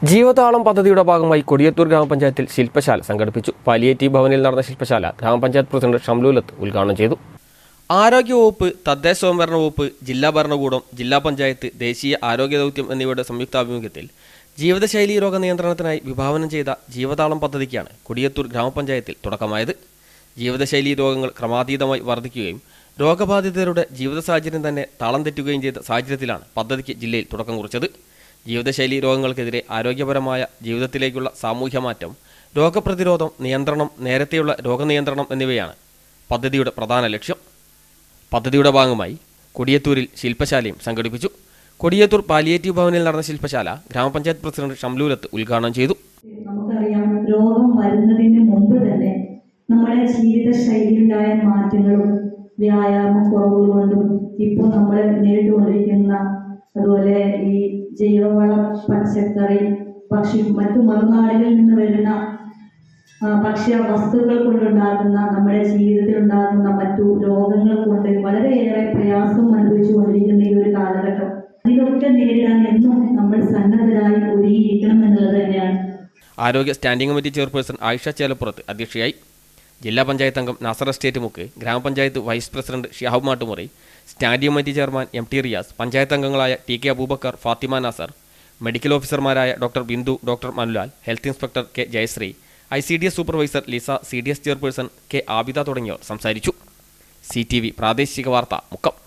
ജീവതാളം പദ്ധതിയുടെ ഭാഗമായി കൊടിയത്തൂർ ഗ്രാമപഞ്ചായത്തിൽ ശില്പശാല സംഘടിപ്പിച്ചു പാലിയേറ്റീവ് ഭവനിൽ നടന്ന ശില്പശാല ഗ്രാമപഞ്ചായത്ത് പ്രസിഡന്റ് ഷംലൂലത്ത് ഉദ്ഘാടനം ചെയ്തു ആരോഗ്യവകുപ്പ് തദ്ദേശ സ്വയംഭരണ വകുപ്പ് ജില്ലാ ഭരണകൂടം ജില്ലാ പഞ്ചായത്ത് ദേശീയ ആരോഗ്യ ദൗത്യം എന്നിവയുടെ സംയുക്താഭിമുഖ്യത്തിൽ ജീവിതശൈലി രോഗ നിയന്ത്രണത്തിനായി വിഭാവനം ചെയ്ത ജീവതാളം പദ്ധതിക്കാണ് കൊടിയത്തൂർ ഗ്രാമപഞ്ചായത്തിൽ തുടക്കമായത് ജീവിതശൈലി രോഗങ്ങൾ ക്രമാതീതമായി വർദ്ധിക്കുകയും രോഗബാധിതരുടെ ജീവിത സാഹചര്യം തന്നെ താളം തെറ്റുകയും ചെയ്ത സാഹചര്യത്തിലാണ് പദ്ധതിക്ക് ജില്ലയിൽ തുടക്കം കുറിച്ചത് ജീവിതശൈലി രോഗങ്ങൾക്കെതിരെ ആരോഗ്യപരമായ ജീവിതത്തിലേക്കുള്ള സാമൂഹ്യ മാറ്റം രോഗപ്രതിരോധം നിയന്ത്രണം നേരത്തെയുള്ള രോഗനിയന്ത്രണം എന്നിവയാണ് പദ്ധതിയുടെ പ്രധാന ലക്ഷ്യം പദ്ധതിയുടെ ഭാഗമായി കൊടിയത്തൂരിൽ ശില്പശാലയും സംഘടിപ്പിച്ചു കൊടിയത്തൂർ പാലിയേറ്റീവ് ഭവനിൽ നടന്ന ശില്പശാല ഗ്രാമപഞ്ചായത്ത് പ്രസിഡന്റ് ഷംലൂലത്ത് ഉദ്ഘാടനം ചെയ്തു നമുക്കറിയാം രോഗം വരുന്നതിന് മുമ്പ് തന്നെ നമ്മുടെ ജീവിതശൈലിയിലുണ്ടായ മാറ്റങ്ങളും വ്യായാമ കുറവ് കൊണ്ടും ഇപ്പോൾ നമ്മൾ നേരിട്ടുകൊണ്ടിരിക്കുന്ന അതുപോലെ ഈ ജൈവവളം പച്ചക്കറി പക്ഷി മറ്റു മറുനാടുകളിൽ നിന്ന് വരുന്ന ആ, ഭക്ഷ്യ വസ്തുക്കൾ കൊണ്ടുണ്ടാകുന്ന നമ്മുടെ ജീവിതത്തിൽ ഉണ്ടാകുന്ന മറ്റു രോഗങ്ങൾ കൊണ്ട് വളരെയേറെ പ്രയാസം അനുഭവിച്ചുകൊണ്ടിരിക്കുന്ന ഈ ഒരു കാലഘട്ടം ഇതൊക്കെ നേരിടാൻ എന്നും നമ്മൾ സന്നദ്ധരായി ഒരുങ്ങിയിരിക്കണം എന്നുള്ളത് തന്നെയാണ് ആരോഗ്യ standing committee chairperson Ayisha Chelappurath അധ്യക്ഷയായി ജില്ലാ പഞ്ചായത്ത് അംഗം Nasar estate Mukku grama panchayat vice president Shihab Mattumuri standing committee chairman M T Riyas panchayat അംഗങ്ങളായ T K Abubakar Fathima Nasar medical ഓഫീസർമാരായ doctor Bindu doctor Manulal health inspector K Jayasree I C D S supervisor Lisa C D S chairperson K Abida തുടങ്ങിയവർ സംസാരിച്ചു സി ടി വി പ്രാദേശിക വാർത്ത മുക്കം